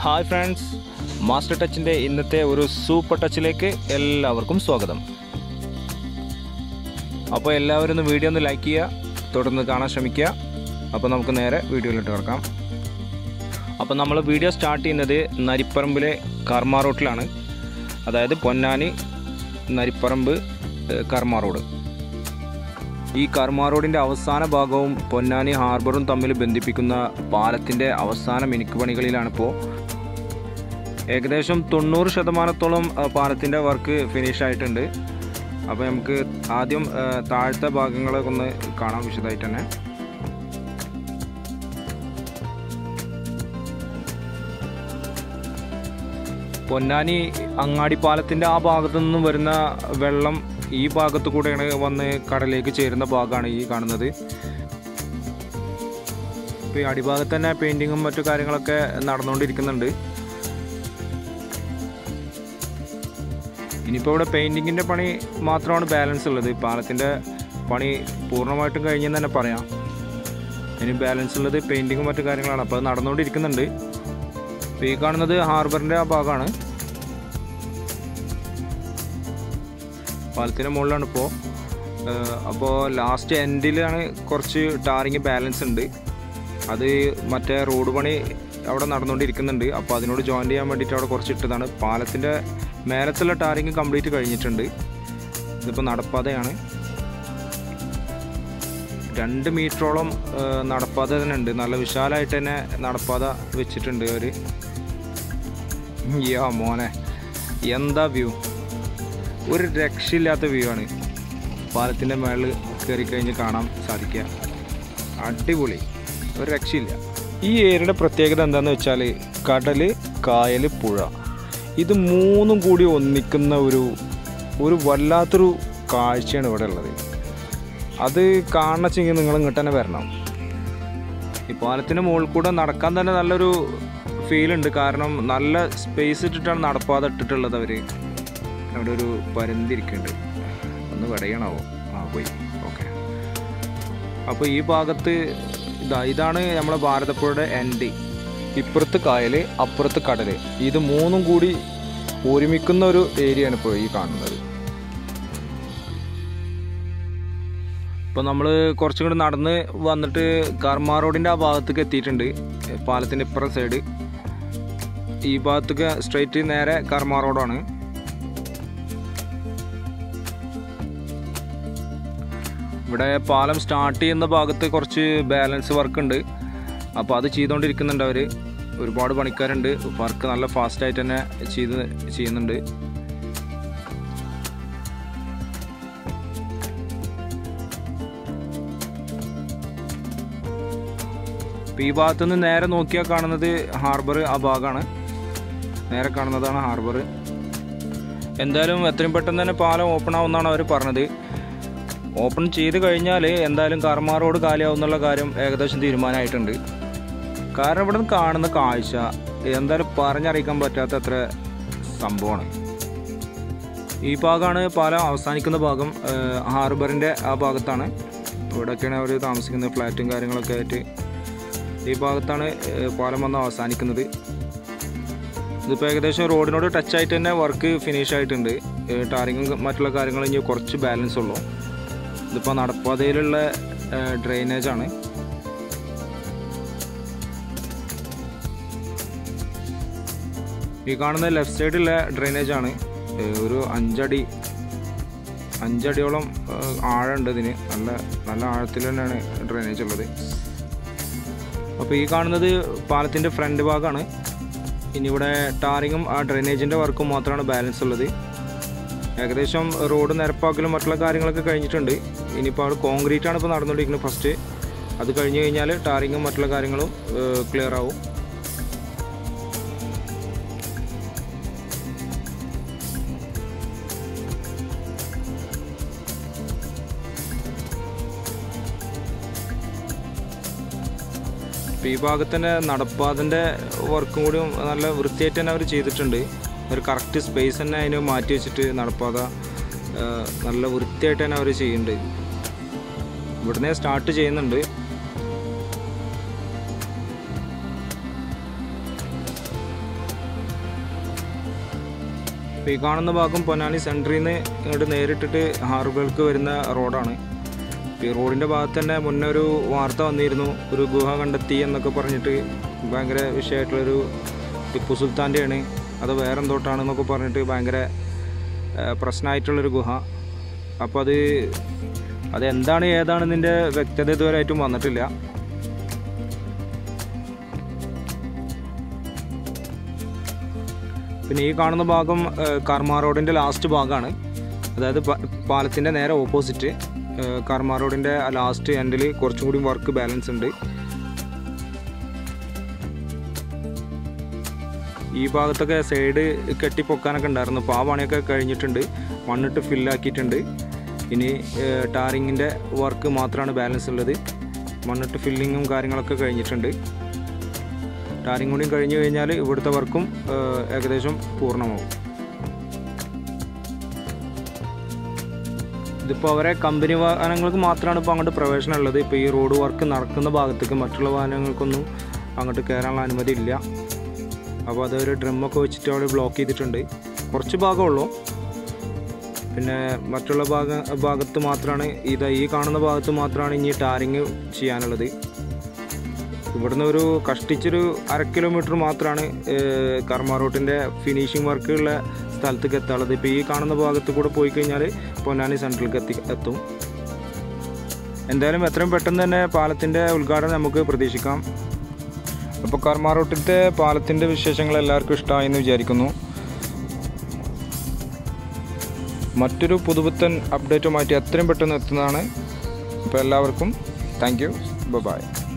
hi friends master ടച്ചിൻ്റെ ഇന്നത്തെ ഒരു super ടച്ചിലേക്ക് എല്ലാവർക്കും സ്വാഗതം അപ്പോൾ എല്ലാവരും ഒന്ന് വീഡിയോ ഒന്ന് ലൈക്ക് ചെയ്യുക തുടർന്ന് കാണാൻ ശ്രമിക്കുക അപ്പോൾ നമുക്ക് നേരെ വീഡിയോയിലോട്ട് കിടക്കാം അപ്പോൾ നമ്മൾ വീഡിയോ സ്റ്റാർട്ട് ചെയ്യുന്നത് നരിപ്പറമ്പിലെ കർമ്മ റോട്ടിലാണ് അതായത് പൊന്നാനി നരിപ്പറമ്പ് ഏഹ്, കർമ്മ റോഡ് ഈ കർമ്മ റോഡിൻ്റെ അവസാന ഭാഗവും പൊന്നാനി ഹാർബറും തമ്മിൽ ബന്ധിപ്പിക്കുന്ന പാലത്തിൻ്റെ അവസാന മിനുക്ക് പണികളിലാണിപ്പോൾ ഏകദേശം തൊണ്ണൂറ് ശതമാനത്തോളം ആ, പാലത്തിൻ്റെ വർക്ക് ഫിനിഷ് ആയിട്ടുണ്ട് അപ്പോൾ നമുക്ക് ആദ്യം ആ, താഴത്തെ ഭാഗങ്ങളൊക്കെ ഒന്ന് കാണാം വിശദമായിട്ട് തന്നെ പൊന്നാനി അങ്ങാടി പാലത്തിൻ്റെ ആ ഭാഗത്തു നിന്നും വരുന്ന വെള്ളം ഈ ഭാഗത്തു കൂടെയാണ് വന്ന് കടലേക്ക് ചേരുന്ന ഭാഗമാണ് ഈ കാണുന്നത് ഇപ്പോൾ ഈ അടിഭാഗത്ത് തന്നെ പെയിൻറ്റിങ്ങും മറ്റു കാര്യങ്ങളൊക്കെ നടന്നുകൊണ്ടിരിക്കുന്നുണ്ട് ഇനിയിപ്പോൾ ഇവിടെ പെയിൻറ്റിങ്ങിൻ്റെ പണി മാത്രമാണ് ബാലൻസ് ഉള്ളത് പാലത്തിൻ്റെ പണി പൂർണ്ണമായിട്ടും കഴിഞ്ഞെന്ന് തന്നെ പറയാം ഇനി ബാലൻസ് ഉള്ളത് പെയിൻറ്റിങ്ങും മറ്റു കാര്യങ്ങളാണ് അപ്പോൾ അത് നടന്നുകൊണ്ടിരിക്കുന്നുണ്ട് ഇപ്പോൾ ഈ കാണുന്നത് ഹാർബറിൻ്റെ ആ ഭാഗമാണ് പാലത്തിൻ്റെ മുകളിലാണ് ഇപ്പോൾ അപ്പോൾ ലാസ്റ്റ് എൻഡിലാണ് കുറച്ച് ടാറിങ് ബാലൻസ് ഉണ്ട് അത് മറ്റേ റോഡ് പണി അവിടെ നടന്നുകൊണ്ടിരിക്കുന്നുണ്ട് അപ്പോൾ അതിനോട് ജോയിൻ ചെയ്യാൻ വേണ്ടിയിട്ട് അവിടെ കുറച്ച് ഇട്ടതാണ് പാലത്തിൻ്റെ മേലത്തുള്ള ടാറിങ് കംപ്ലീറ്റ് കഴിഞ്ഞിട്ടുണ്ട് ഇതിപ്പോൾ നടപ്പാതയാണ് രണ്ട് മീറ്ററോളം ഏഹ്, നടപ്പാത തന്നെ ഉണ്ട് നല്ല വിശാലമായിട്ട് തന്നെ നടപ്പാത വെച്ചിട്ടുണ്ട് അവർ യാ മോനെ എന്താ വ്യൂ ഒരു രക്ഷയില്ലാത്ത വ്യൂ ആണ് പാലത്തിൻ്റെ മേളിൽ കയറി കഴിഞ്ഞ് കാണാൻ സാധിക്കുക അടിപൊളി ഒരു രക്ഷയില്ല ഈ ഏരിയയുടെ പ്രത്യേകത എന്താണെന്ന് വെച്ചാൽ കടൽ കായൽ പുഴ ഇത് മൂന്നും കൂടി ഒന്നിക്കുന്ന ഒരു ഒരു വല്ലാത്തൊരു കാഴ്ചയാണ് ഇവിടെ ഉള്ളത് അത് കാണണമെങ്കിൽ നിങ്ങൾ ഇങ്ങോട്ട് തന്നെ വരണം ഈ പാലത്തിന് മുകളിൽ കൂടെ നടക്കാൻ തന്നെ നല്ലൊരു ഫീൽ ഉണ്ട് കാരണം നല്ല സ്പേസ് ഇട്ടിട്ടാണ് നടപ്പാതെ ഇട്ടിട്ടുള്ളത് അവർ അവിടെ ഒരു പരന്തിരിക്കുന്നുണ്ട് ഒന്ന് വിടയണാവോ ആ പോയി ഓക്കെ അപ്പോൾ ഈ ഭാഗത്ത് ഇതാ ഇതാണ് നമ്മളെ ഭാരതപ്പുഴയുടെ എൻഡ് ഇപ്പുറത്ത് കായൽ അപ്പുറത്ത് കടൽ ഇത് മൂന്നും കൂടി ഒരുമിക്കുന്ന ഒരു ഏരിയയാണ് ഇപ്പോൾ ഈ കാണുന്നത് ഇപ്പോൾ നമ്മൾ കുറച്ചും കൂടി നടന്ന് വന്നിട്ട് കർമ്മ റോഡിൻ്റെ ആ ഭാഗത്തേക്ക് എത്തിയിട്ടുണ്ട് പാലത്തിൻ്റെ ഇപ്പുറം സൈഡ് ഈ ഭാഗത്തേക്ക് സ്ട്രെയിറ്റ് നേരെ കർമ്മ റോഡാണ് ഇവിടെ പാലം സ്റ്റാർട്ട് ചെയ്യുന്ന ഭാഗത്ത് കുറച്ച് ബാലൻസ് വർക്ക് ഉണ്ട് അപ്പോൾ അത് ചെയ്തുകൊണ്ടിരിക്കുന്നുണ്ട് അവർ ഒരുപാട് പണിക്കാരുണ്ട് വർക്ക് നല്ല ഫാസ്റ്റ് ആയിട്ട് തന്നെ ചെയ്ത് ചെയ്യുന്നുണ്ട് ഇപ്പോൾ ഈ ഭാഗത്തുനിന്ന് നേരെ നോക്കിയാൽ കാണുന്നത് ഹാർബർ ആ ഭാഗമാണ് നേരെ കാണുന്നതാണ് ഹാർബർ എന്തായാലും എത്രയും പെട്ടെന്ന് തന്നെ പാലം ഓപ്പൺ ആവുമെന്നാണ് അവർ പറഞ്ഞത് ഓപ്പൺ ചെയ്ത് കഴിഞ്ഞാൽ എന്തായാലും കർമ്മ റോഡ് കാലിയാവുന്നുള്ള കാര്യം ഏകദേശം തീരുമാനമായിട്ടുണ്ട് കാരണം ഇവിടെ നിന്ന് കാണുന്ന കാഴ്ച എന്തായാലും പറഞ്ഞറിയിക്കാൻ പറ്റാത്ത അത്ര സംഭവമാണ് ഈ ഭാഗമാണ് പാലം അവസാനിക്കുന്ന ഭാഗം ഏഹ്, ഹാർബറിൻ്റെ ആ ഭാഗത്താണ് ഇവിടെയൊക്കെയാണ് അവർ താമസിക്കുന്നത് ഫ്ലാറ്റും കാര്യങ്ങളൊക്കെ ആയിട്ട് ഈ ഭാഗത്താണ് ഏഹ്, പാലം വന്ന് അവസാനിക്കുന്നത് ഇതിപ്പോൾ ഏകദേശം റോഡിനോട് ടച്ച് ആയിട്ട് തന്നെ വർക്ക് ഫിനിഷ് ആയിട്ടുണ്ട് ഏഹ്, ടാറിങ്ങും മറ്റുള്ള കാര്യങ്ങളും ഇനി കുറച്ച് ബാലൻസ് ഉള്ളൂ ഇതിപ്പോൾ നടപ്പാതയിലുള്ള ഡ്രെയിനേജ് ആണ് ഈ കാണുന്ന ലെഫ്റ്റ് സൈഡിലുള്ള ഡ്രെയിനേജ് ആണ് ഏഹ് ഒരു അഞ്ചടി അഞ്ചടിയോളം ഏഹ് ആഴമുണ്ട് ഇതിന് നല്ല നല്ല ആഴത്തിൽ തന്നെയാണ് ഡ്രെയിനേജ് ഉള്ളത് അപ്പോൾ ഈ കാണുന്നത് പാലത്തിൻ്റെ ഫ്രണ്ട് ഭാഗമാണ് ഇനി ഇവിടെ ടാറിങ്ങും ആ ഡ്രെയിനേജിൻ്റെ വർക്കും മാത്രമാണ് ബാലൻസ് ഉള്ളത് ഏകദേശം റോഡ് നിരപ്പാക്കലും മറ്റുള്ള കാര്യങ്ങളൊക്കെ കഴിഞ്ഞിട്ടുണ്ട് ഇനിയിപ്പോൾ അവിടെ കോൺക്രീറ്റ് ആണ് ഇപ്പോൾ നടന്നുകൊണ്ടിരിക്കുന്നത് ഫസ്റ്റ് അത് കഴിഞ്ഞ് കഴിഞ്ഞാൽ ടാറിങ്ങും മറ്റുള്ള കാര്യങ്ങളും ക്ലിയർ ആവും ഇപ്പോൾ ഈ ഭാഗത്ത് തന്നെ നടപ്പാതിൻ്റെ വർക്കും കൂടി നല്ല വൃത്തിയായിട്ട് തന്നെ അവർ ചെയ്തിട്ടുണ്ട് ഒരു കറക്റ്റ് സ്പേസ് തന്നെ അതിന് മാറ്റി വെച്ചിട്ട് നടപ്പാത ആ, നല്ല വൃത്തിയായിട്ട് തന്നെ അവർ ചെയ്യുന്നുണ്ട് ഇവിടുന്ന് സ്റ്റാർട്ട് ചെയ്യുന്നുണ്ട് ഇപ്പോൾ ഈ കാണുന്ന ഭാഗം പൊന്നാനി സെൻറ്ററിൽ നിന്ന് ഇങ്ങോട്ട് നേരിട്ടിട്ട് ഹാർബർക്ക് വരുന്ന റോഡാണ് ഇപ്പോൾ ഈ റോഡിൻ്റെ ഭാഗത്ത് തന്നെ മുന്നേ ഒരു വാർത്ത വന്നിരുന്നു ഒരു ഗുഹ കണ്ടെത്തി എന്നൊക്കെ പറഞ്ഞിട്ട് ഭയങ്കര വിഷയമായിട്ടുള്ളൊരു ടിപ്പു സുൽത്താൻ്റെയാണ് അത് വേറെ എന്തോട്ടാണെന്നൊക്കെ പറഞ്ഞിട്ട് ഭയങ്കര ഏഹ്, പ്രശ്നമായിട്ടുള്ളൊരു ഗുഹ അപ്പോൾ അത് അതെന്താണ് ഏതാണെന്നതിൻ്റെ വ്യക്തത ഇതുവരെയായിട്ടും വന്നിട്ടില്ല പിന്നെ ഈ കാണുന്ന ഭാഗം ഏഹ്, കർമ്മ റോഡിൻ്റെ ലാസ്റ്റ് ഭാഗമാണ് അതായത് പ- പാലത്തിൻ്റെ നേരെ ഓപ്പോസിറ്റ് ഏഹ്, കർമ്മ റോഡിൻ്റെ ലാസ്റ്റ് എൻഡിൽ കുറച്ചും കൂടി വർക്ക് ബാലൻസ് ഉണ്ട് ഈ ഭാഗത്തൊക്കെ സൈഡ് കെട്ടിപ്പൊക്കാനൊക്കെ ഉണ്ടായിരുന്നു അപ്പോൾ ആ പണിയൊക്കെ കഴിഞ്ഞിട്ടുണ്ട് മണ്ണിട്ട് ഫില്ലാക്കിയിട്ടുണ്ട് ഇനി ടാറിങ്ങിൻ്റെ വർക്ക് മാത്രമാണ് ബാലൻസ് ഉള്ളത് മണ്ണിട്ട് ഫില്ലിങ്ങും കാര്യങ്ങളൊക്കെ കഴിഞ്ഞിട്ടുണ്ട് ടാറിങ് കൂടി കഴിഞ്ഞ് കഴിഞ്ഞാൽ ഇവിടുത്തെ വർക്കും ഏഹ്, ഏകദേശം പൂർണ്ണമാവും ഇതിപ്പോൾ അവരെ കമ്പനി വാഹനങ്ങൾക്ക് മാത്രമാണ് ഇപ്പോൾ അങ്ങോട്ട് പ്രവേശനം ഉള്ളത് ഇപ്പോൾ ഈ റോഡ് വർക്ക് നടക്കുന്ന ഭാഗത്തേക്ക് മറ്റുള്ള വാഹനങ്ങൾക്കൊന്നും അങ്ങോട്ട് കയറാനുള്ള അനുമതി ഇല്ല അപ്പോൾ അതൊരു ഡ്രമ്മൊക്കെ വെച്ചിട്ട് അവിടെ ബ്ലോക്ക് ചെയ്തിട്ടുണ്ട് കുറച്ച് ഭാഗമുള്ളൂ പിന്നെ മറ്റുള്ള ഭാഗ ഭാഗത്ത് മാത്രമാണ് ഇത് ഈ കാണുന്ന ഭാഗത്ത് മാത്രമാണ് ഇനി ടാറിങ് ചെയ്യാനുള്ളത് ഇവിടുന്ന് ഒരു കഷ്ടിച്ചൊരു അര കിലോമീറ്റർ മാത്രമാണ് ഏഹ്, കർമ്മ റൂട്ടിൻ്റെ ഫിനിഷിംഗ് വർക്കുള്ള സ്ഥലത്തേക്ക് എത്താനുള്ളത് ഇപ്പോൾ ഈ കാണുന്ന ഭാഗത്ത് കൂടെ പോയി കഴിഞ്ഞാൽ പൊന്നാനി സെൻട്രലിലേക്ക് എത്തി എത്തും എന്തായാലും എത്രയും പെട്ടെന്ന് തന്നെ പാലത്തിൻ്റെ ഉദ്ഘാടനം നമുക്ക് പ്രതീക്ഷിക്കാം അപ്പോൾ കർമ്മ റൂട്ടിലത്തെ പാലത്തിൻ്റെ വിശേഷങ്ങൾ എല്ലാവർക്കും ഇഷ്ടമായെന്ന് വിചാരിക്കുന്നു മറ്റൊരു പുതുപുത്തൻ അപ്ഡേറ്റുമായിട്ട് എത്രയും പെട്ടെന്ന് എത്തുന്നതാണ് അപ്പോൾ എല്ലാവർക്കും താങ്ക് യു ബൈ